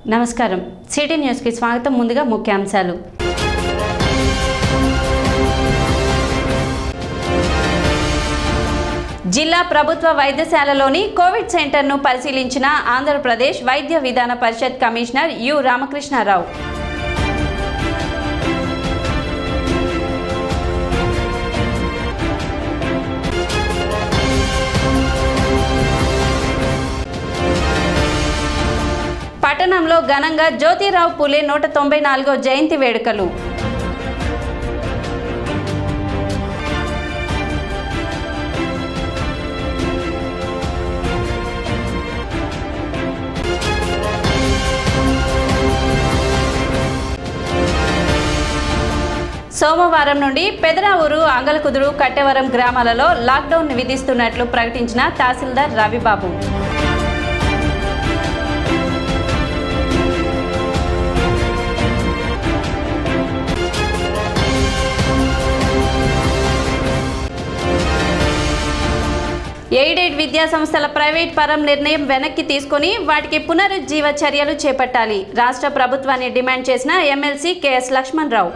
నమస్కారం సిటీ న్యూస్కి స్వాగతం ముందుగా ముఖ్యాంశాలు జిల్లా ప్రభుత్వ వైద్యశాలలోని కోవిడ్ సెంటర్ను పరిశీలించిన ఆంధ్రప్రదేశ్ వైద్య విధాన పరిషత్ కమిషనర్ యు రామకృష్ణారావు పట్టణంలో ఘనంగా జ్యోతిరావు పులే నూట తొంభై నాలుగో జయంతి వేడుకలు సోమవారం నుండి పెదరావూరు అంగలకుదురు కట్టెవరం గ్రామాలలో లాక్డౌన్ విధిస్తున్నట్లు ప్రకటించిన తహసీల్దార్ రవిబాబు ఎయిడెడ్ విద్యా సంస్థల ప్రైవేట్ పరం నిర్ణయం వెనక్కి తీసుకొని వాటికి పునరుజ్జీవ చర్యలు చేపట్టాలి రాష్ట్ర ప్రభుత్వాన్ని డిమాండ్ చేసిన MLC KS Lakshman Rao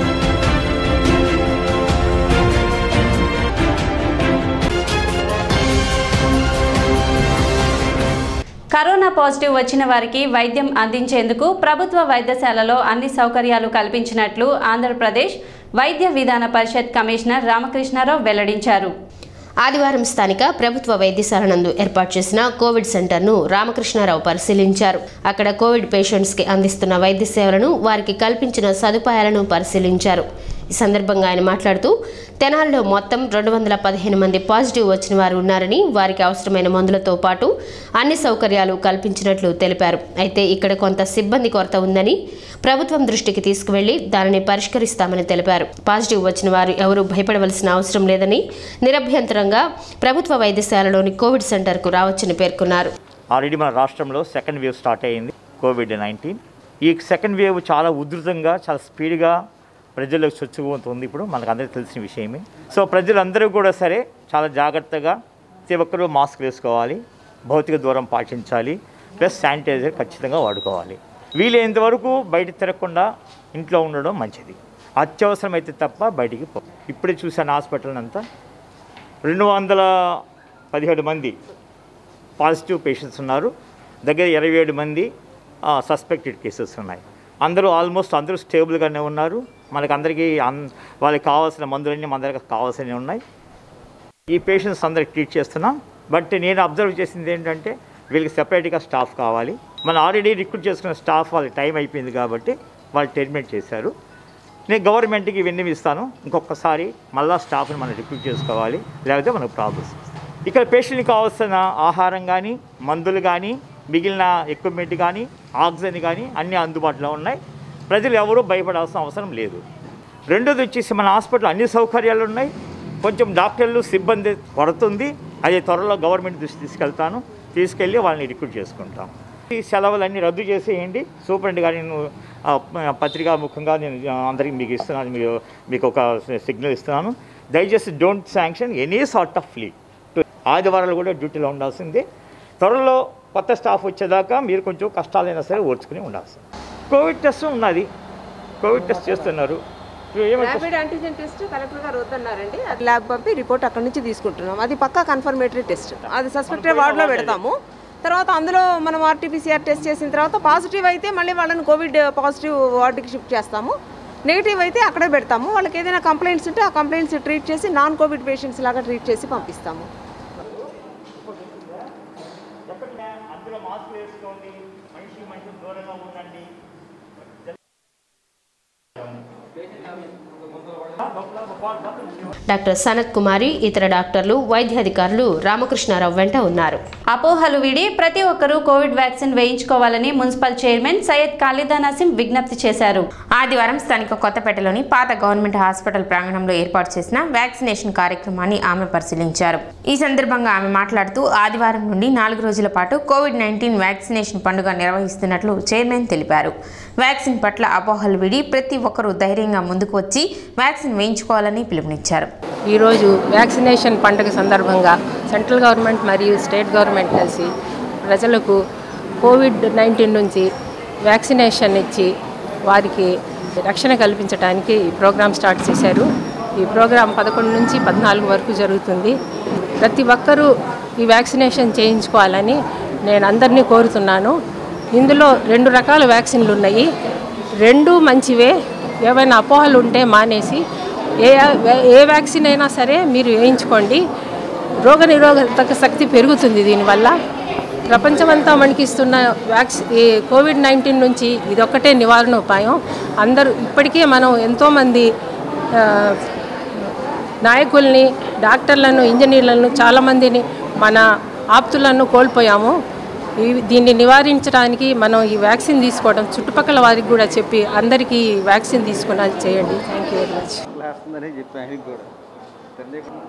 corona positive వచ్చిన వారికి వైద్యం అందించేందుకు ప్రభుత్వ వైద్యశాలలో అన్ని సౌకర్యాలు కల్పించినట్లు ఆంధ్రప్రదేశ్ వైద్య విధాన పరిషత్ కమిషనర్ రామకృష్ణారావు వెల్లడించారు ఆదివారం స్థానిక ప్రభుత్వ వైద్యశాల నందు ఏర్పాటు చేసిన కోవిడ్ సెంటర్ను రామకృష్ణారావు పరిశీలించారు అక్కడ కోవిడ్ పేషెంట్స్కి అందిస్తున్న వైద్య సేవలను వారికి కల్పించిన సదుపాయాలను పరిశీలించారు ఈ సందర్భంగా ఆయన మాట్లాడుతూ తెనాలిలో మొత్తం రెండు వందల పదిహేను మంది పాజిటివ్ వచ్చిన వారు ఉన్నారని వారికి అవసరమైన మందులతో పాటు అన్ని సౌకర్యాలు కల్పించినట్లు తెలిపారు అయితే ఇక్కడ కొంత సిబ్బంది కొరత ఉందని ప్రభుత్వం దృష్టికి తీసుకువెళ్లి దానిని పరిష్కరిస్తామని తెలిపారు పాజిటివ్ వచ్చిన వారు ఎవరూ భయపడవలసిన అవసరం లేదని నిరభ్యంతరంగా ప్రభుత్వ వైద్యశాలలోని కోవిడ్ సెంటర్కు రావచ్చని పేర్కొన్నారు ఆల్రెడీ మన రాష్ట్రంలో సెకండ్ వేవ్ స్టార్ట్ అయ్యింది కోవిడ్ నైన్టీన్ ఈ సెకండ్ వేవ్ చాలా ఉధృతంగా చాలా స్పీడ్గా ప్రజలకు చొచ్చుకుపోతుంది ఇప్పుడు మనకు అందరికీ తెలిసిన విషయమే సో ప్రజలందరూ కూడా సరే చాలా జాగ్రత్తగా ప్రతి ఒక్కరూ మాస్క్ వేసుకోవాలి భౌతిక దూరం పాటించాలి ప్లస్ శానిటైజర్ ఖచ్చితంగా వాడుకోవాలి వీలైనంత వరకు బయట తిరగకుండా ఇంట్లో ఉండడం మంచిది అత్యవసరమైతే తప్ప బయటికి పో ఇప్పుడే చూశాను హాస్పిటల్ అంతా రెండు వందల పదిహేడు మంది పాజిటివ్ పేషెంట్స్ ఉన్నారు దగ్గర ఇరవై ఏడు మంది సస్పెక్టెడ్ కేసెస్ ఉన్నాయి అందరూ ఆల్మోస్ట్ అందరూ స్టేబుల్గానే ఉన్నారు మనకు అందరికీ అన్ వాళ్ళకి కావాల్సిన మందులన్నీ మన దగ్గర కావాల్సినవి ఉన్నాయి ఈ పేషెంట్స్ అందరికి ట్రీట్ చేస్తున్నాం బట్ నేను అబ్జర్వ్ చేసింది ఏంటంటే వీళ్ళకి సెపరేట్గా స్టాఫ్ కావాలి మనం ఆల్రెడీ రిక్రూట్ చేసుకున్న స్టాఫ్ వాళ్ళకి టైం అయిపోయింది కాబట్టి వాళ్ళు టెర్మినేట్ చేశారు నేను గవర్నమెంట్కి ఇవన్నీ ఇస్తాను ఇంకొకసారి మళ్ళా స్టాఫ్ని మనం రిక్రూట్ చేసుకోవాలి లేకపోతే మనకు ప్రాబ్లమ్స్ ఇక్కడ పేషెంట్కి కావాల్సిన ఆహారం కానీ మందులు కానీ మిగిలిన ఎక్విప్మెంట్ కానీ ఆక్సిజన్ కానీ అన్నీ అందుబాటులో ఉన్నాయి ప్రజలు ఎవరూ భయపడాల్సిన అవసరం లేదు రెండోది వచ్చేసి మన హాస్పిటల్ అన్ని సౌకర్యాలు ఉన్నాయి కొంచెం డాక్టర్లు సిబ్బంది కొరత ఉంది అది త్వరలో గవర్నమెంట్ దృష్టి తీసుకెళ్తాను తీసుకెళ్ళి వాళ్ళని రిక్రూట్ చేసుకుంటాం ఈ సెలవులన్నీ రద్దు చేసేయండి సూపరింట్ గారు నేను ఆ, పత్రికా ముఖంగా నేను ఆ, అందరికీ మీకు ఇస్తున్నాను మీకు మీకు ఒక సిగ్నల్ ఇస్తున్నాను దయచేసి don't sanction any sort of leave ఆదివారాలు కూడా డ్యూటీలో ఉండాల్సిందే త్వరలో కొత్త స్టాఫ్ వచ్చేదాకా మీరు కొంచెం కష్టాలైనా సరే ఓర్చుకుని ఉండాల్సింది కోవిడ్ టెస్ట్ ఉన్నది కోవిడ్ టెస్ట్ చేస్తున్నారు ఏమంటే ర్యాపిడ్ యాంటీజెన్ టెస్ట్ కలెక్టర్ గారు వద్దన్నారండి అది ల్యాబ్ పంపి రిపోర్ట్ అక్కడి నుంచి తీసుకుంటున్నాం అది పక్కా కన్ఫర్మేటరీ టెస్ట్ అది సస్పెక్టెడ్ వార్డులో పెడతాము తర్వాత అందులో మనం ఆర్టీపీసీఆర్ టెస్ట్ చేసిన తర్వాత పాజిటివ్ అయితే మళ్ళీ వాళ్ళని కోవిడ్ పాజిటివ్ వార్డుకి షిఫ్ట్ చేస్తాము నెగిటివ్ అయితే అక్కడే పెడతాము వాళ్ళకి ఏదైనా కంప్లైంట్స్ ఉంటే ఆ కంప్లైంట్స్ ట్రీట్ చేసి నాన్ కోవిడ్ పేషెంట్స్ లాగా ట్రీట్ చేసి పంపిస్తాము అందులో మాస్క్ వేసుకోండి మనిషి మనిషి దూరంగా ఉండండి డాక్టర్ సనత్ కుమారి ఇతర డాక్టర్లు వైద్యాధికారులు రామకృష్ణారావు వెంట ఉన్నారు అపోహలు వీడి ప్రతి ఒక్కరూ కోవిడ్ వ్యాక్సిన్ వేయించుకోవాలని మున్సిపల్ చైర్మన్ సయ్యద్ ఖాళీదా నసీం విజ్ఞప్తి చేశారు ఆదివారం స్థానిక కొత్తపేటలోని పాత గవర్నమెంట్ హాస్పిటల్ ప్రాంగణంలో ఏర్పాటు చేసిన వ్యాక్సినేషన్ కార్యక్రమాన్ని ఆమె పరిశీలించారు ఈ సందర్భంగా ఆమె మాట్లాడుతూ ఆదివారం నుండి నాలుగు రోజుల పాటు కోవిడ్ నైన్టీన్ వ్యాక్సినేషన్ పండుగ నిర్వహిస్తున్నట్లు చైర్మన్ తెలిపారు వ్యాక్సిన్ పట్ల అపోహలు విడి ప్రతి ఒక్కరూ ధైర్యంగా ముందుకు వచ్చి వ్యాక్సిన్ వేయించుకోవాలని పిలుపునిచ్చారు ఈరోజు వ్యాక్సినేషన్ పండుగ సందర్భంగా సెంట్రల్ గవర్నమెంట్ మరియు స్టేట్ గవర్నమెంట్ కలిసి ప్రజలకు కోవిడ్ నైన్టీన్ నుంచి వ్యాక్సినేషన్ ఇచ్చి వారికి రక్షణ కల్పించడానికి ఈ ప్రోగ్రాం స్టార్ట్ చేశారు ఈ ప్రోగ్రాం పదకొండు నుంచి పద్నాలుగు వరకు జరుగుతుంది ప్రతి ఒక్కరూ ఈ వ్యాక్సినేషన్ చేయించుకోవాలని నేను అందరినీ కోరుతున్నాను ఇందులో రెండు రకాల వ్యాక్సిన్లు ఉన్నాయి రెండు మంచివే ఏవైనా అపోహలు ఉంటే మానేసి ఏ ఏ వ్యాక్సిన్ అయినా సరే మీరు వేయించుకోండి రోగ నిరోధక శక్తి పెరుగుతుంది దీనివల్ల ప్రపంచమంతా మనకిస్తున్న వ్యాక్సి ఈ కోవిడ్ నైన్టీన్ నుంచి ఇదొక్కటే నివారణ ఉపాయం అందరూ ఇప్పటికే మనం ఎంతోమంది ఆ, నాయకుల్ని డాక్టర్లను ఇంజనీర్లను చాలామందిని మన ఆప్తులను కోల్పోయాము ఈ దీన్ని నివారించడానికి మనం ఈ వ్యాక్సిన్ తీసుకోవడం చుట్టుపక్కల వారికి కూడా చెప్పి అందరికీ ఈ వ్యాక్సిన్ తీసుకునేది చేయండి థ్యాంక్ యూ వెరీ మచ్ వస్తుందని చెప్పి ఆయనకి కూడా తెలియకుండా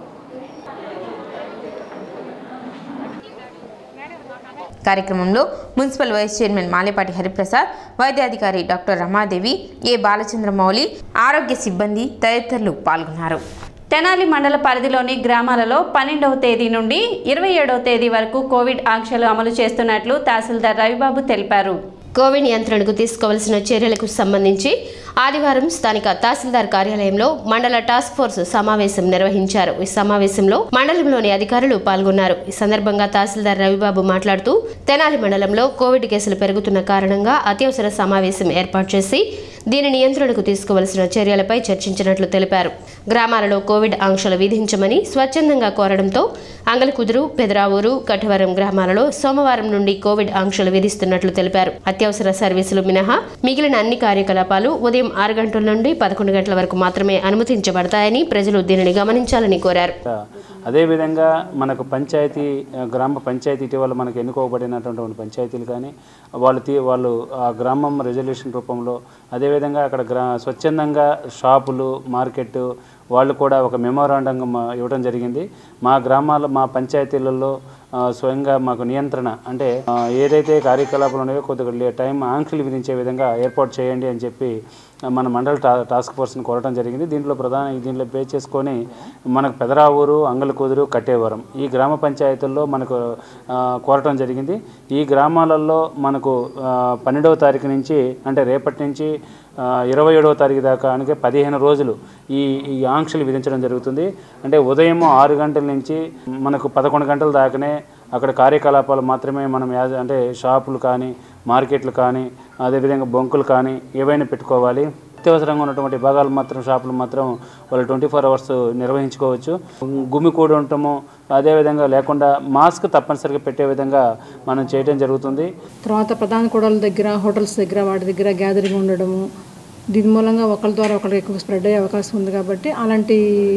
కార్యక్రమంలో municipal vice chairman Malepati Hariprasad వైద్యాధికారి డాక్టర్ రమాదేవి ఏ బాలచంద్రమౌళి ఆరోగ్య సిబ్బంది తదితరులు పాల్గొన్నారు తెనాలి మండల పరిధిలోని గ్రామాలలో పన్నెండవ తేదీ నుండి ఇరవై ఏడవ తేదీ వరకు కోవిడ్ ఆంక్షలు అమలు చేస్తున్నట్లు తహసీల్దార్ రవిబాబు తెలిపారు కోవిడ్ నియంత్రణకు తీసుకోవాల్సిన చర్యలకు సంబంధించి ఆదివారం స్థానిక తహసీల్దార్ కార్యాలయంలో మండల టాస్క్ ఫోర్స్ సమావేశం నిర్వహించారు ఈ సమావేశంలో మండలంలోని అధికారులు పాల్గొన్నారు ఈ సందర్భంగా తహసీల్దార్ రవిబాబు మాట్లాడుతూ తెనాలి మండలంలో కోవిడ్ కేసులు పెరుగుతున్న కారణంగా అత్యవసర సమావేశం ఏర్పాటు చేసి దీని నియంత్రణకు తీసుకోవలసిన చర్యలపై చర్చించినట్లు తెలిపారు గ్రామాలలో కోవిడ్ ఆంక్షలు విధించమని స్వచ్ఛందంగా కోరడంతో అంగలకుదురు పెదరావూరు కఠవరం గ్రామాలలో సోమవారం నుండి కోవిడ్ ఆంక్షలు విధిస్తున్నట్లు తెలిపారు అత్యవసర సర్వీసులు మినహా మిగిలిన అన్ని కార్యకలాపాలు ఉదయం ఆరు గంటల నుండి పదకొండు గంటల వరకు మాత్రమే అనుమతించబడతాయని ప్రజలు దీనిని గమనించాలని కోరారు అదేవిధంగా మనకు పంచాయతీ ఆ, గ్రామ పంచాయతీ ఇటీవల మనకు ఎన్నుకోబడినటువంటి పంచాయతీలు కానీ వాళ్ళు తీ వాళ్ళు ఆ గ్రామం రెజల్యూషన్ రూపంలో అదేవిధంగా అక్కడ గ్రా స్వచ్ఛందంగా షాపులు మార్కెట్ వాళ్ళు కూడా ఒక మెమోరాండం ఇవ్వడం జరిగింది మా గ్రామాల మా పంచాయతీలలో ఆ, స్వయంగా మాకు నియంత్రణ అంటే ఆ, ఏదైతే కార్యకలాపాలు ఉన్నాయో కొద్దిగా లే- టైం ఆంక్షలు విధించే విధంగా ఏర్పాటు చేయండి అని చెప్పి ఆ, మన మండల టా టాస్క్ ఫోర్స్ని కోరడం జరిగింది దీంట్లో ప్రధాన దీంట్లో పే చేసుకొని మనకు పెదరావూరు అంగలకూదురు కట్టేవరం ఈ గ్రామ పంచాయతీల్లో మనకు ఆ, కోరటం జరిగింది ఈ గ్రామాలలో మనకు ఆ, పన్నెండవ తారీఖు నుంచి అంటే రేపటి నుంచి ఆ, ఇరవై ఏడవ తారీఖు దాకా అంటే పదిహేను రోజులు ఈ ఈ ఆంక్షలు విధించడం జరుగుతుంది అంటే ఉదయం ఆరు గంటల నుంచి మనకు పదకొండు గంటల దాకానే అక్కడ కార్యకలాపాలు మాత్రమే మనం యాజ అంటే షాపులు కానీ మార్కెట్లు కానీ అదేవిధంగా బొంకులు కానీ ఏవైనా పెట్టుకోవాలి అత్యవసరంగా ఉన్నటువంటి భాగాలు మాత్రం షాపులు మాత్రం వాళ్ళు ట్వంటీ ఫోర్ అవర్స్ నిర్వహించుకోవచ్చు గుమికూడి ఉండటము అదేవిధంగా లేకుండా మాస్క్ తప్పనిసరిగా పెట్టే విధంగా మనం చేయడం జరుగుతుంది తర్వాత ప్రధాన కూడల దగ్గర హోటల్స్ దగ్గర వాటి దగ్గర గ్యాదరింగ్ ఉండడము దీని మూలంగా ఒకరి ద్వారా ఒకరికి ఎక్కువ స్ప్రెడ్ అయ్యే అవకాశం ఉంది కాబట్టి అలాంటి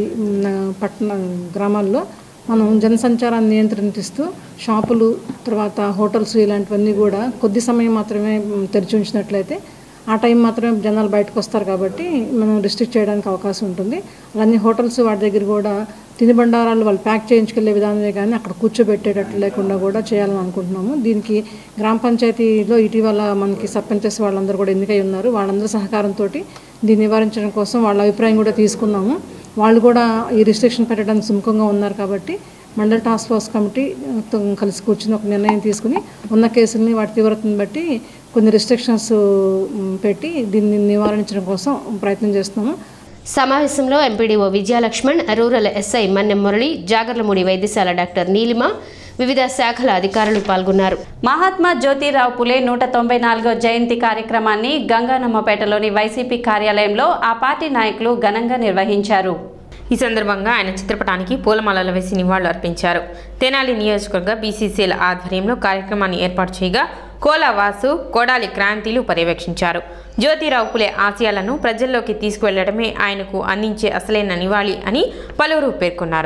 మ్, పట్టణ గ్రామాల్లో మనం జనసంచారాన్ని నియంత్రిస్తూ షాపులు తర్వాత హోటల్స్ ఇలాంటివన్నీ కూడా కొద్ది సమయం మాత్రమే మ్, తెరిచి ఉంచినట్లయితే ఆ టైం మాత్రమే జనాలు బయటకు వస్తారు కాబట్టి మనం రిస్ట్రిక్ట్ చేయడానికి అవకాశం ఉంటుంది అలానే హోటల్స్ వాటి దగ్గర కూడా తినుబండారాలు వాళ్ళు ప్యాక్ చేయించుకెళ్లే విధానమే కానీ అక్కడ కూర్చోబెట్టేటట్లు లేకుండా కూడా చేయాలని అనుకుంటున్నాము దీనికి గ్రామ పంచాయతీలో ఇటీవల మనకి సర్పంచెస్ వాళ్ళందరూ కూడా ఎన్నికై ఉన్నారు వాళ్ళందరూ సహకారంతో దీన్ని నివారించడం కోసం వాళ్ళ అభిప్రాయం కూడా తీసుకున్నాము వాళ్ళు కూడా ఈ రిస్ట్రిక్షన్ పెట్టడానికి సుముఖంగా ఉన్నారు కాబట్టి మండల టాస్క్ ఫోర్స్ కమిటీ తో కలిసి కూర్చుని ఒక నిర్ణయం తీసుకుని ఉన్న కేసుల్ని వాటి తీవ్రతను బట్టి కొన్ని రిస్ట్రిక్షన్స్ పెట్టి దీన్ని నివారించడం కోసం ప్రయత్నం చేస్తున్నాము సమావేశంలో MPDO Vijayalakshman rural SI Mannem Murali Jagarlamudi వైద్యశాల డాక్టర్ నీలిమ వివిధ శాఖల అధికారులు పాల్గొన్నారు మహాత్మా జ్యోతిరావు పులే నూట తొంభై నాలుగో జయంతి కార్యక్రమాన్ని గంగానమ్మపేటలోని వైసీపీ కార్యాలయంలో ఆ పార్టీ నాయకులు ఘనంగా నిర్వహించారు ఈ సందర్భంగా ఆయన చిత్రపటానికి పూలమాలలు వేసి నివాళులు అర్పించారు తెనాలి నియోజకవర్గ బీసీసీల ఆధ్వర్యంలో కార్యక్రమాన్ని ఏర్పాటు చేయగా కోలా వాసు కోడాలి క్రాంతిలు పర్యవేక్షించారు జ్యోతిరావు పులే ఆశయాలను ప్రజల్లోకి తీసుకువెళ్లడమే ఆయనకు అందించే అసలైన నివాళి అని పలువురు పేర్కొన్నారు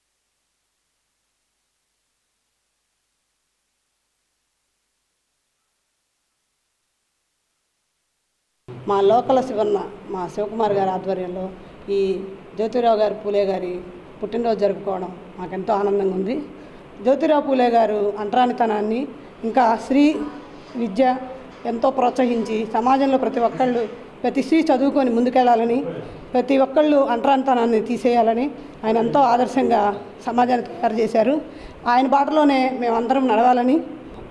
మా లోకల్ శివన్న మా శివకుమార్ గారి ఆధ్వర్యంలో ఈ జ్యోతిరావు గారి పూలే గారి పుట్టినరోజు జరుపుకోవడం మాకెంతో ఆనందంగా ఉంది జ్యోతిరావు పూలే గారు అంటరానితనాన్ని ఇంకా స్త్రీ విద్య ఎంతో ప్రోత్సహించి సమాజంలో ప్రతి ఒక్కళ్ళు ప్రతి స్త్రీ చదువుకొని ముందుకెళ్ళాలని ప్రతి ఒక్కళ్ళు అంటరానితనాన్ని తీసేయాలని ఆయన ఎంతో ఆదర్శంగా సమాజాన్ని తయారు చేశారు ఆయన బాటలోనే మేమందరం నడవాలని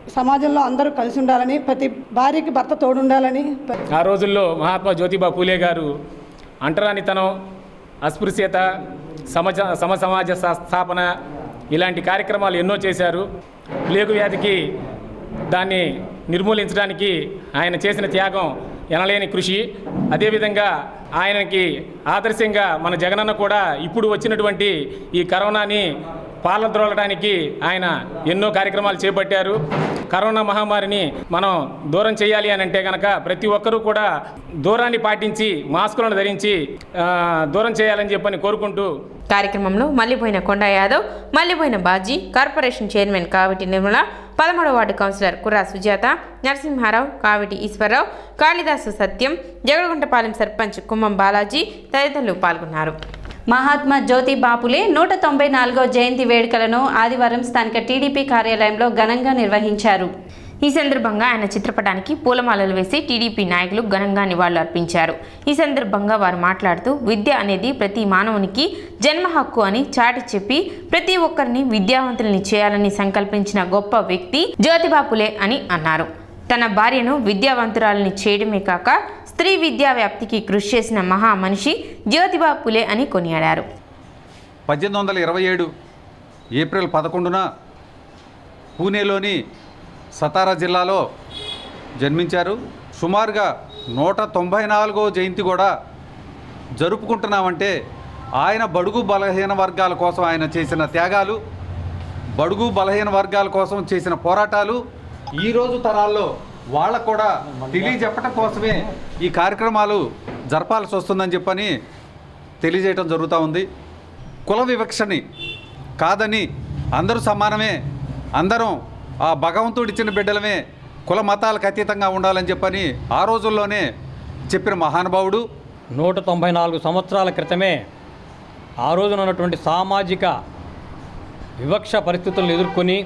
సమాజంలో అందరూ కలిసి ఉండాలని ప్రతి భార్యకి భర్త తోడుండాలని ఆ రోజుల్లో మహాత్మా జ్యోతిబా పూలే గారు అంటరానితనం అస్పృశ్యత సమజ సమసమాజ సా- స్థాపన ఇలాంటి కార్యక్రమాలు ఎన్నో చేశారు ప్లేగు వ్యాధికి దాన్ని నిర్మూలించడానికి ఆయన చేసిన త్యాగం ఎనలేని కృషి అదేవిధంగా ఆయనకి ఆదర్శంగా మన జగనన్న కూడా ఇప్పుడు వచ్చినటువంటి ఈ కరోనాని పాలద్రోలడానికి ఆయన ఎన్నో కార్యక్రమాలు చేపట్టారు కరోనా మహమ్మారిని మనం దూరం చేయాలి అని అంటే కనుక ప్రతి ఒక్కరూ కూడా దూరాన్ని పాటించి మాస్కులను ధరించి ఆ, దూరం చేయాలని చెప్పని కోరుకుంటూ కార్యక్రమంలో మల్లిపోయిన కొండ యాదవ్ మల్లిపోయిన బాజీ కార్పొరేషన్ చైర్మన్ కావిటి నిర్మల పదమూడవ వార్డు కౌన్సిలర్ కుర్రా సుజాత నరసింహారావు కావిటి ఈశ్వరరావు కాళిదాసు సత్యం జగడగుంటపాలెం సర్పంచ్ కుమ్మం బాలాజీ తదితరులు పాల్గొన్నారు మహాత్మా జ్యోతి బాపులే నూట తొంభై నాలుగో జయంతి వేడుకలను ఆదివారం స్థానిక టీడీపీ కార్యాలయంలో ఘనంగా నిర్వహించారు ఈ సందర్భంగా ఆయన చిత్రపటానికి పూలమాలలు వేసి టీడీపీ నాయకులు ఘనంగా నివాళులు అర్పించారు ఈ సందర్భంగా వారు మాట్లాడుతూ విద్య అనేది ప్రతి మానవునికి జన్మ హక్కు అని చాటి చెప్పి ప్రతి ఒక్కరిని విద్యావంతుల్ని చేయాలని సంకల్పించిన గొప్ప వ్యక్తి జ్యోతిబా పులే అని అన్నారు తన భార్యను విద్యావంతురాలని చేయడమే కాక స్త్రీ విద్యా వ్యాప్తికి కృషి చేసిన మహా మనిషి జ్యోతిబా పులే అని కొనియాడారు పద్దెనిమిది వందల ఇరవై ఏడు ఏప్రిల్ పదకొండున పూణేలోని సతారా జిల్లాలో జన్మించారు సుమారుగా నూట తొంభై నాలుగో జయంతి కూడా జరుపుకుంటున్నామంటే ఆయన బడుగు బలహీన వర్గాల కోసం ఆయన చేసిన త్యాగాలు బడుగు బలహీన వర్గాల కోసం చేసిన పోరాటాలు ఈరోజు తరాల్లో వాళ్ళకు కూడా తెలియజెప్పటం కోసమే ఈ కార్యక్రమాలు జరపాల్సి వస్తుందని చెప్పని తెలియజేయటం జరుగుతూ ఉంది కుల వివక్షని కాదని అందరూ సమానమే అందరం ఆ భగవంతుడు ఇచ్చిన బిడ్డలమే కుల మతాలకు అతీతంగా ఉండాలని చెప్పని ఆ రోజుల్లోనే చెప్పిన మహానుభావుడు నూట తొంభై నాలుగు సంవత్సరాల క్రితమే ఆ రోజున ఉన్నటువంటి సామాజిక వివక్ష పరిస్థితులను ఎదుర్కొని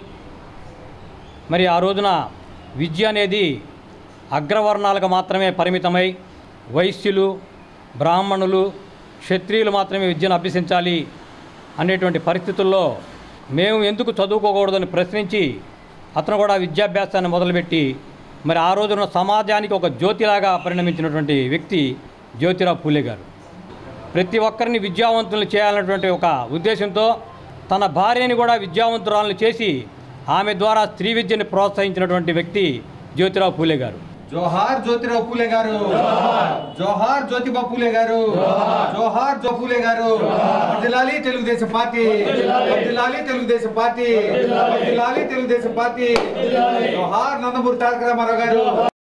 మరి ఆ రోజున విద్య అనేది అగ్రవర్ణాలకు మాత్రమే పరిమితమై వైశ్యులు బ్రాహ్మణులు క్షత్రియులు మాత్రమే విద్యను అభ్యసించాలి అనేటువంటి పరిస్థితుల్లో మేము ఎందుకు చదువుకోకూడదని ప్రశ్నించి అతను కూడా విద్యాభ్యాసాన్ని మొదలుపెట్టి మరి ఆ రోజున సమాజానికి ఒక జ్యోతిలాగా పరిణమించినటువంటి వ్యక్తి జ్యోతిరావు పూలే గారు ప్రతి ఒక్కరిని విద్యావంతులను చేయాలన్నటువంటి ఒక ఉద్దేశంతో తన భార్యని కూడా విద్యావంతురాలను చేసి ఆమె ద్వారా స్త్రీ విద్యని ప్రోత్సహించినటువంటి వ్యక్తి జ్యోతిరావు పూలే గారు జోహార్ జ్యోతిరావు పూలే గారు జోహార్ జ్యోతిబా పూలే గారు జోహార్ జో పూలే గారు వర్ధిల్లాలి తెలుగుదేశం పార్టీ వర్ధిల్లాలి తెలుగుదేశం పార్టీ వర్ధిల్లాలి తెలుగుదేశం పార్టీ జోహార్ నందమూరి తారక రామారావు గారు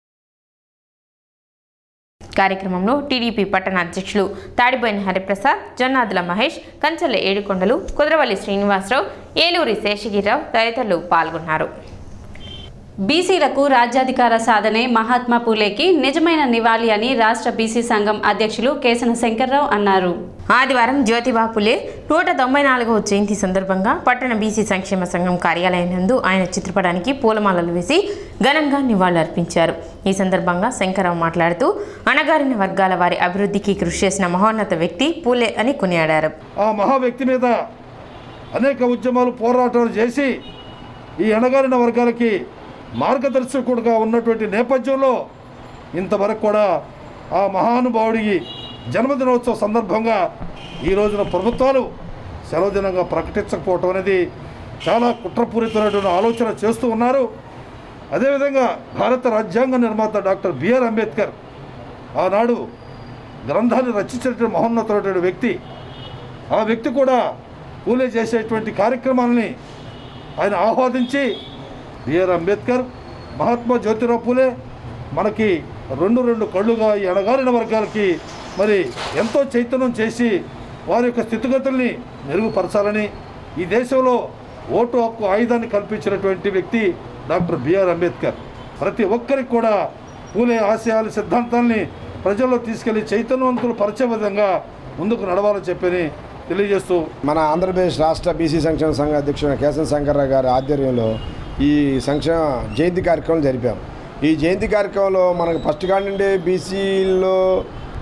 కార్యక్రమంలో టీడీపీ పట్టణ అధ్యక్షులు తాడిబోయిన హరిప్రసాద్ జొన్నాదుల మహేష్ కంచెల ఏడుకొండలు కుదరవల్లి శ్రీనివాసరావు ఏలూరి శేషగిరిరావు తదితరులు పాల్గొన్నారు బీసీలకు రాజ్యాధికార సాధనే మహాత్మా పూలేకి నిజమైన నివాళి అని రాష్ట్ర బీసీ సంఘం అధ్యక్షులు కేసన శంకర్రావు అన్నారు ఆదివారం జ్యోతిబా పులే నూట తొంభై నాలుగవ జయంతి సందర్భంగా పట్టణ బీసీ సంక్షేమ సంఘం కార్యాలయం నందు ఆయన చిత్రపటానికి పూలమాలలు వేసి ఘనంగా నివాళులర్పించారు ఈ సందర్భంగా శంకరరావు మాట్లాడుతూ అణగారిన వర్గాల వారి అభివృద్ధికి కృషి చేసిన మహోన్నత వ్యక్తి పూలే అని కొనియాడారు ఆ మహా వ్యక్తి మీద అనేక ఉద్యమాలు పోరాటాలు చేసి ఈ అణగారిన వర్గాలకి మార్గదర్శకుడుగా ఉన్నటువంటి నేపథ్యంలో ఇంతవరకు కూడా ఆ మహానుభావుడికి జన్మదినోత్సవ సందర్భంగా ఈ రోజున ప్రభుత్వాలు సెలవు దినంగా ప్రకటించకపోవటం అనేది చాలా కుట్రపూరితమైనటువంటి ఆలోచన చేస్తూ ఉన్నారు అదేవిధంగా భారత రాజ్యాంగ నిర్మాత డాక్టర్ బిఆర్ అంబేద్కర్ ఆనాడు గ్రంథాన్ని రచించినటువంటి మహోన్నతమైనటువంటి వ్యక్తి ఆ వ్యక్తి కూడా పూలే చేసేటువంటి కార్యక్రమాలని ఆయన ఆహ్వానించి బిఆర్ అంబేద్కర్ మహాత్మా జ్యోతిరావు పూలే మనకి రెండు రెండు కళ్ళుగా ఈ అణగారిన వర్గాలకి మరి ఎంతో చైతన్యం చేసి వారి యొక్క స్థితిగతుల్ని మెరుగుపరచాలని ఈ దేశంలో ఓటు హక్కు ఆయుధాన్ని కల్పించినటువంటి వ్యక్తి డాక్టర్ బిఆర్ అంబేద్కర్ ప్రతి ఒక్కరికి కూడా పూలే ఆశయాలు సిద్ధాంతాల్ని ప్రజల్లో తీసుకెళ్లి చైతన్యవంతులు పరిచే విధంగా ముందుకు నడవాలని చెప్పని తెలియజేస్తూ మన ఆంధ్రప్రదేశ్ రాష్ట్ర బీసీ సంక్షేమ సంఘ అధ్యక్షుడు కేశవ శంకర్రావు గారి ఆధ్వర్యంలో ఈ సంక్షేమ జయంతి కార్యక్రమం జరిపాం ఈ జయంతి కార్యక్రమంలో మనకు ఫస్ట్ కాడి నుండి బీసీలో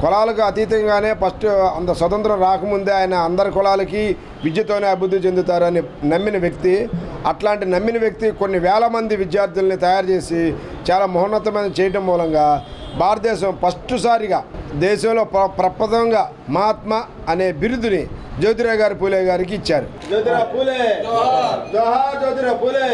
కులాలకు అతీతంగానే ఫస్ట్ అంత స్వతంత్రం రాకముందే ఆయన అందరి కులాలకి విద్యతోనే అభివృద్ధి చెందుతారని నమ్మిన వ్యక్తి అట్లాంటి నమ్మిన వ్యక్తి కొన్ని వేల మంది విద్యార్థుల్ని తయారు చేసి చాలా మహోన్నతమైన చేయటం మూలంగా భారతదేశం ఫస్ట్ సారిగా దేశంలో ప్ర ప్రప్రథమంగా మహాత్మా అనే బిరుదుని జ్యోతిరావు గారి పూలే గారికి ఇచ్చారు జ్యోతిరావు పూలే జోహార్ జ్యోతిరావు పూలే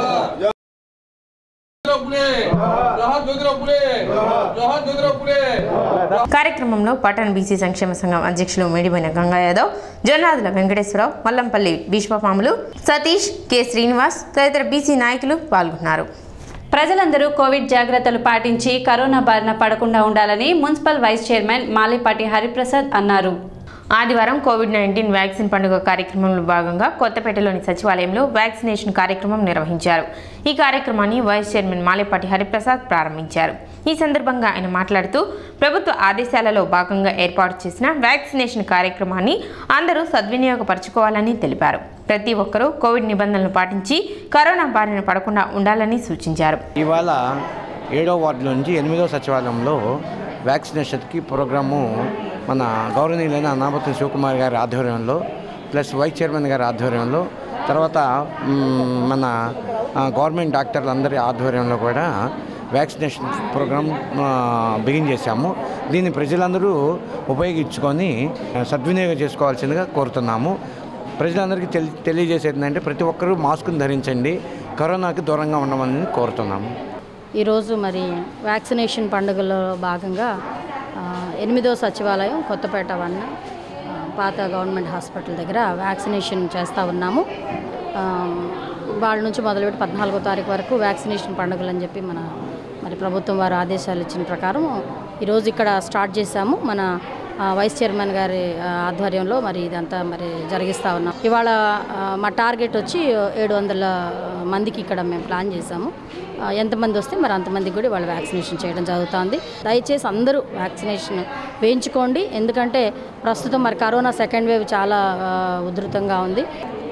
కార్యక్రమంలో పట్టణ బీసీ సంక్షేమ సంఘం అధ్యక్షులు మేడిపోయిన గంగా యాదవ్ జొన్నాదుల వెంకటేశ్వరరావు మల్లంపల్లి భీష్మపాములు సతీష్ కె శ్రీనివాస్ తదితర బీసీ నాయకులు పాల్గొన్నారు ప్రజలందరూ కోవిడ్ జాగ్రత్తలు పాటించి కరోనా బారిన పడకుండా ఉండాలని municipal vice chairman Malipati Hariprasad అన్నారు ఆదివారం కోవిడ్ నైన్టీన్ వ్యాక్సిన్ పండుగ కార్యక్రమంలో భాగంగా కొత్తపేటలోని సచివాలయంలో వ్యాక్సినేషన్ కార్యక్రమం నిర్వహించారు ఈ కార్యక్రమాన్ని వైస్ చైర్మన్ మాలేపాటి హరిప్రసాద్ ప్రారంభించారు ఈ సందర్భంగా ఆయన మాట్లాడుతూ ప్రభుత్వ ఆదేశాలలో భాగంగా ఏర్పాటు చేసిన వ్యాక్సినేషన్ కార్యక్రమాన్ని అందరూ సద్వినియోగపరచుకోవాలని తెలిపారు ప్రతి ఒక్కరూ కోవిడ్ నిబంధనలు పాటించి కరోనా బారిన పడకుండా ఉండాలని సూచించారు ఇవాళ ఏడో వార్డు నుంచి ఎనిమిదో సచివాలయంలో వ్యాక్సినేషన్కి ప్రోగ్రాము మన గౌరవనీయులైన అనామతి శివకుమార్ గారి ఆధ్వర్యంలో ప్లస్ వైస్ చైర్మన్ గారి ఆధ్వర్యంలో తర్వాత మ్, మన ఆ, గవర్నమెంట్ డాక్టర్లు అందరి ఆధ్వర్యంలో కూడా వ్యాక్సినేషన్ ప్రోగ్రామ్ ఆ, బిగిన్ చేశాము దీన్ని ప్రజలందరూ ఉపయోగించుకొని ఆ, సద్వినియోగం చేసుకోవాల్సిందిగా కోరుతున్నాము ప్రజలందరికీ తెలి తెలియజేసేది ఏంటంటే ప్రతి ఒక్కరూ మాస్కును ధరించండి కరోనాకి దూరంగా ఉండమని కోరుతున్నాము ఈరోజు మరి వ్యాక్సినేషన్ పండుగలో భాగంగా ఆ, ఎనిమిదో సచివాలయం కొత్తపేట వన్ ఆ, పాత గవర్నమెంట్ హాస్పిటల్ దగ్గర వ్యాక్సినేషన్ చేస్తూ ఉన్నాము ఆ, వాళ్ళ నుంచి మొదలుపెట్టి పద్నాలుగో తారీఖు వరకు వ్యాక్సినేషన్ పండుగలు అని చెప్పి మన మరి ప్రభుత్వం వారు ఆదేశాలు ఇచ్చిన ప్రకారం ఈరోజు ఇక్కడ స్టార్ట్ చేశాము మన ఆ, వైస్ చైర్మన్ గారి ఆ, ఆధ్వర్యంలో మరి ఇదంతా మరి జరిగిస్తూ ఉన్నాం ఇవాళ ఆ, మా టార్గెట్ వచ్చి ఏడు వందల మందికి ఇక్కడ మేము ప్లాన్ చేశాము ఆ, ఎంతమంది వస్తే మరి అంతమందికి కూడా వాళ్ళు వ్యాక్సినేషన్ చేయడం జరుగుతుంది దయచేసి అందరూ వ్యాక్సినేషన్ వేయించుకోండి ఎందుకంటే ప్రస్తుతం మరి కరోనా సెకండ్ వేవ్ చాలా ఆ, ఉధృతంగా ఉంది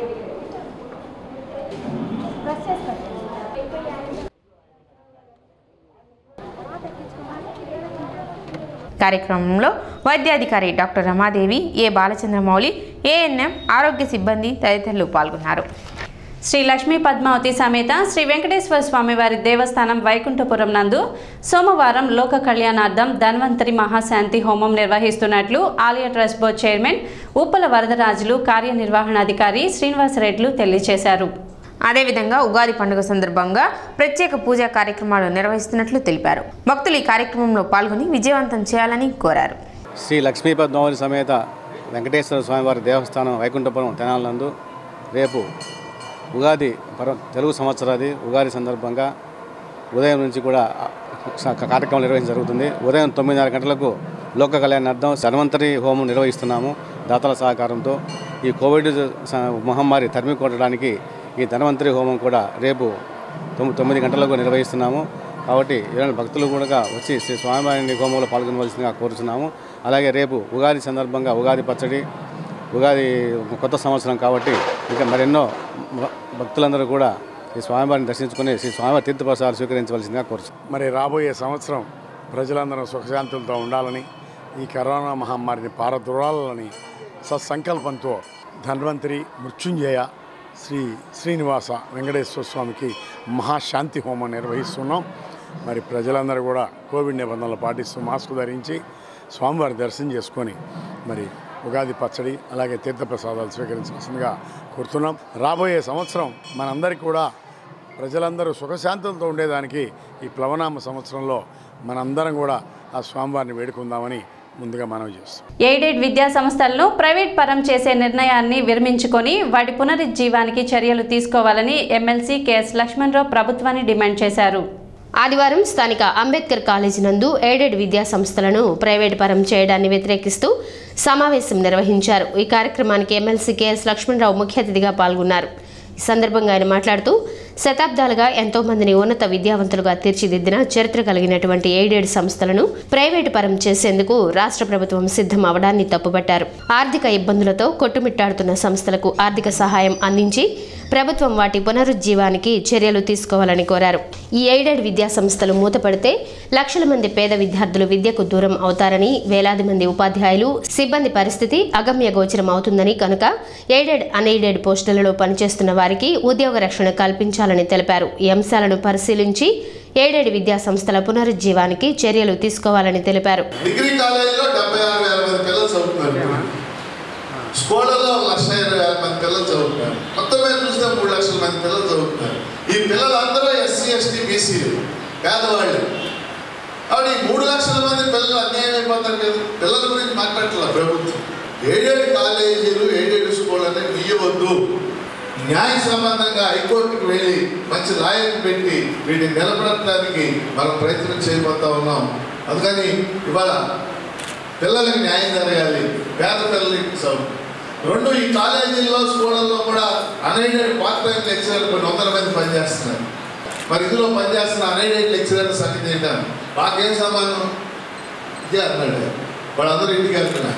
కార్యక్రమంలో వైద్యాధికారి doctor Ramadevi A Balachandramouli ANM ఆరోగ్య సిబ్బంది తదితరులు పాల్గొన్నారు శ్రీ లక్ష్మీ పద్మావతి సమేత శ్రీ వెంకటేశ్వర స్వామివారి దేవస్థానం వైకుంఠపురం నందు సోమవారం లోక కళ్యాణార్థం ధన్వంతరి మహాశాంతి హోమం నిర్వహిస్తున్నట్లు ఆలయ trust board chairman Uppala Varadarajulu కార్యనిర్వహణాధికారి శ్రీనివాసరెడ్లు తెలియజేశారు అదేవిధంగా ఉగాది పండుగ సందర్భంగా ప్రత్యేక పూజా కార్యక్రమాలు నిర్వహిస్తున్నట్లు తెలిపారు భక్తులు ఈ కార్యక్రమంలో పాల్గొని విజయవంతం చేయాలని కోరారు శ్రీ లక్ష్మీ పద్మావతి సమేత వెంకటేశ్వర స్వామివారి దేవస్థానం వైకుంఠపురం తెనాలందు రేపు ఉగాది పర తెలుగు సంవత్సరాది ఉగాది సందర్భంగా ఉదయం నుంచి కూడా స- కార్యక్రమం నిర్వహించడం జరుగుతుంది ఉదయం తొమ్మిదిన్నర గంటలకు లోక కళ్యాణార్థం ధన్వంతరి హోమం నిర్వహిస్తున్నాము దాతల సహకారంతో ఈ కోవిడ్ స- మహమ్మారి తరిమి కొట్టడానికి ఈ ధన్వంతరి హోమం కూడా రేపు తొమ్మిది తొమ్మిది గంటలకు నిర్వహిస్తున్నాము కాబట్టి ఎవరైనా భక్తులు కూడా వచ్చి శ్రీ స్వామివారి హోమంలో పాల్గొనవలసిందిగా కోరుతున్నాము అలాగే రేపు ఉగాది సందర్భంగా ఉగాది పచ్చడి ఉగాది కొత్త సంవత్సరం కాబట్టి ఇంకా మరెన్నో భ- భక్తులందరూ కూడా ఈ స్వామివారిని దర్శించుకుని శ్రీ స్వామివారి తీర్థప్రసాదాలు స్వీకరించవలసిందిగా కోరుతున్నాము మరి రాబోయే సంవత్సరం ప్రజలందరూ సుఖశాంతులతో ఉండాలని ఈ కరోనా మహమ్మారిని పారద్రోలాలని సత్సంకల్పంతో ధన్వంతరి మృత్యుంజయ శ్రీ శ్రీనివాస వెంకటేశ్వర స్వామికి మహాశాంతి హోమం నిర్వహిస్తున్నాం మరి ప్రజలందరూ కూడా కోవిడ్ నిబంధనలు పాటిస్తూ మాస్క్ ధరించి స్వామివారి దర్శనం చేసుకొని మరి ఉగాది పచ్చడి అలాగే తీర్థప్రసాదాలు స్వీకరించాల్సిందిగా కోరుతున్నాం రాబోయే సంవత్సరం మనందరికీ కూడా ప్రజలందరూ సుఖశాంతులతో ఉండేదానికి ఈ ప్లవనామ సంవత్సరంలో మనందరం కూడా ఆ స్వామివారిని వేడుకుందామని ముందుగా మనవి చేస్తాం ఎయిడెడ్ విద్యా సంస్థలను ప్రైవేట్ పరం చేసే నిర్ణయాన్ని విరమించుకొని వాటి పునరుజ్జీవానికి చర్యలు తీసుకోవాలని ఎమ్మెల్సీ కెఎస్ లక్ష్మణరావు ప్రభుత్వాన్ని డిమాండ్ చేశారు ఆదివారం స్థానిక అంబేద్కర్ కాలేజీ నందు ఎయిడెడ్ విద్యా సంస్థలను ప్రైవేట్ పరం చేయడాన్ని వ్యతిరేకిస్తూ సమావేశం నిర్వహించారు ఈ కార్యక్రమానికి ఎమ్మెల్సీ కెఎస్ లక్ష్మణరావు ముఖ్య అతిథిగా పాల్గొన్నారు ఈ సందర్భంగా ఆయన మాట్లాడుతూ శతాబ్దాలుగా ఎంతో మందిని ఉన్నత విద్యావంతులుగా తీర్చిదిద్దిన చరిత్ర కలిగినటువంటి ఎయిడెడ్ సంస్థలను ప్రైవేటు పరం చేసేందుకు రాష్ట్ర ప్రభుత్వం సిద్ధం అవడాన్ని తప్పుపట్టారు ఆర్థిక ఇబ్బందులతో కొట్టుమిట్టాడుతున్న సంస్థలకు ఆర్థిక సహాయం అందించి ప్రభుత్వం వాటి పునరుజ్జీవానికి చర్యలు తీసుకోవాలని కోరారు ఈ ఎయిడెడ్ విద్యా సంస్థలు మూతపడితే లక్షల మంది పేద విద్యార్థులు విద్యకు దూరం అవుతారని వేలాది మంది ఉపాధ్యాయులు సిబ్బంది పరిస్థితి అగమ్య గోచరం అవుతుందని కనుక ఎయిడెడ్ అన్ఎయిడెడ్ పోస్టులలో పనిచేస్తున్న వారికి ఉద్యోగ రక్షణ కల్పించాలని తెలిపారు ఈ అంశాలను పరిశీలించి ఎయిడెడ్ విద్యా సంస్థల పునరుజ్జీవానికి చర్యలు తీసుకోవాలని తెలిపారు డిగ్రీ కాలేజీలో డెబ్బై ఆరు వేల మంది పిల్లలు చదువుతున్నారు స్కూళ్ళలో లక్ష ఇరవై వేల మంది పిల్లలు చదువుతున్నారు మొత్తం మీద చూస్తే మూడు లక్షల మంది పిల్లలు చదువుతున్నారు ఈ పిల్లలందరూ ఎస్సీ ఎస్టీ బీసీలు పేదవాళ్ళు కాబట్టి ఈ మూడు లక్షల మంది పిల్లలు అన్యాయం అయిపోతారు కదా పిల్లల గురించి మాట్లాడట్లేదు ప్రభుత్వం ఏడేడు కాలేజీలు ఏడేడు స్కూల్ అనేది ఇయ్యవద్దు న్యాయ సంబంధంగా హైకోర్టుకు వెళ్ళి మంచి లాయర్ని పెట్టి వీటిని నిలబడటానికి మనం ప్రయత్నం చేయబోతా ఉన్నాం అందుకని ఇవాళ పిల్లలకి న్యాయం జరగాలి పేద పిల్లలకి సౌ- రెండు ఈ కాలేజీల్లో స్కూళ్ళల్లో కూడా అన్ఎయిడెడ్ పార్ట్ టైం లెక్చరర్ కొన్ని వందల మంది పనిచేస్తున్నారు మరి ఇందులో పనిచేస్తున్న అన్ఎయిడెడ్ లెక్చరర్ సంగతి ఏంటని మాకేం సమానం ఇదే అన్నాడు వాళ్ళందరూ ఇంటికి వెళ్తున్నారు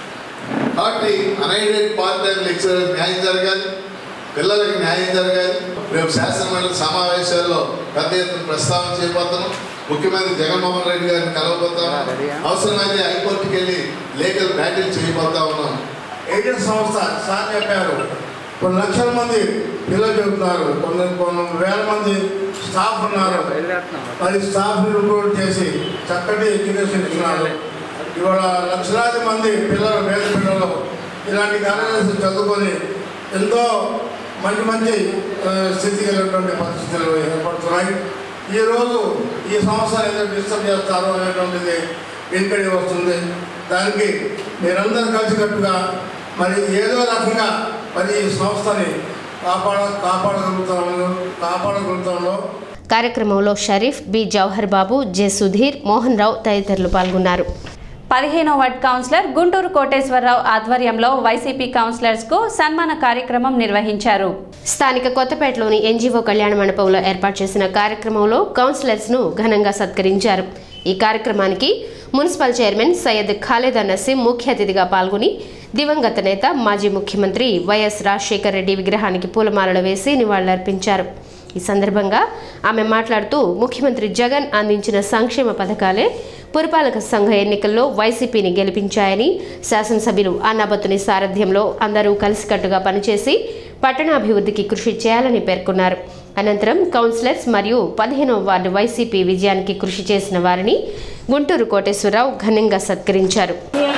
కాబట్టి అన్ఎయిడెడ్ పార్ట్ టైం లెక్చరర్ న్యాయం జరగాలి పిల్లలకి న్యాయం జరగాలి రేపు శాసనమండలి సమావేశాల్లో పెద్ద ఎత్తున ప్రస్తావన చేయబోతున్నాం ముఖ్యమంత్రి జగన్మోహన్ రెడ్డి గారిని కలవబోతాం అవసరమైతే హైకోర్టుకి వెళ్ళి లీగల్ బ్యాటిల్ చేయబోతా ఉన్నాం ఎయిడెడ్ సంస్థ సార్ చెప్పారు కొన్ని లక్షల మంది పిల్లలు చెబుతున్నారు కొన్ని కొన్ని వేల మంది స్టాఫ్ ఉన్నారు మరి స్టాఫ్ రిక్రూట్ చేసి చక్కటి ఎడ్యుకేషన్ ఇస్తున్నారు ఇవాళ లక్షలాది మంది పిల్లలు పేద పిల్లలు ఇలాంటి కాలేజెస్ చదువుకొని ఎంతో మంచి మంచి ఆ, స్థితి కలిగినటువంటి పరిస్థితులు ఏర్పడుతున్నాయి ఈరోజు ఈ సంస్థ ఏదో డిస్టర్బ్ చేస్తారో అనేటువంటిది వెనుకడి వస్తుంది దానికి మీరందరూ కలిసికట్టుగా మరి ఏదో రకంగా మరి ఈ సంస్థని కాపాడ కాపాడగలుగుతాము కాపాడగలుగుతాంలో కార్యక్రమంలో షరీఫ్ బి జవహర్ బాబు జె సుధీర్ మోహన్ రావు తదితరులు పాల్గొన్నారు పదిహేనో వార్డ్ కౌన్సిలర్ గుంటూరు కోటేశ్వరరావు ఆధ్వర్యంలో వైసీపీ కౌన్సిలర్స్కు సన్మాన కార్యక్రమం నిర్వహించారు స్థానిక కొత్తపేటలోని ఎన్జీఓ కళ్యాణ మండపంలో ఏర్పాటు చేసిన కార్యక్రమంలో కౌన్సిలర్స్ ను ఘనంగా సత్కరించారు ఈ కార్యక్రమానికి మున్సిపల్ చైర్మన్ సయ్యద్ ఖాలేద్ నసీం ముఖ్య అతిథిగా పాల్గొని దివంగత నేత మాజీ ముఖ్యమంత్రి వైఎస్ రాజశేఖర రెడ్డి విగ్రహానికి పూలమాలలు వేసి నివాళులర్పించారు ఈ సందర్భంగా ఆమె మాట్లాడుతూ ముఖ్యమంత్రి జగన్ అందించిన సంక్షేమ పథకాలే పురపాలక సంఘ ఎన్నికల్లో వైసీపీని గెలిపించాయని శాసనసభ్యులు అన్నాబత్తుని సారథ్యంలో అందరూ కలిసికట్టుగా పనిచేసి పట్టణాభివృద్ధికి కృషి చేయాలని పేర్కొన్నారు అనంతరం కౌన్సిలర్స్ మరియు పదిహేనవ వార్డు వైసీపీ విజయానికి కృషి చేసిన వారిని గుంటూరు కోటేశ్వరరావు ఘనంగా సత్కరించారు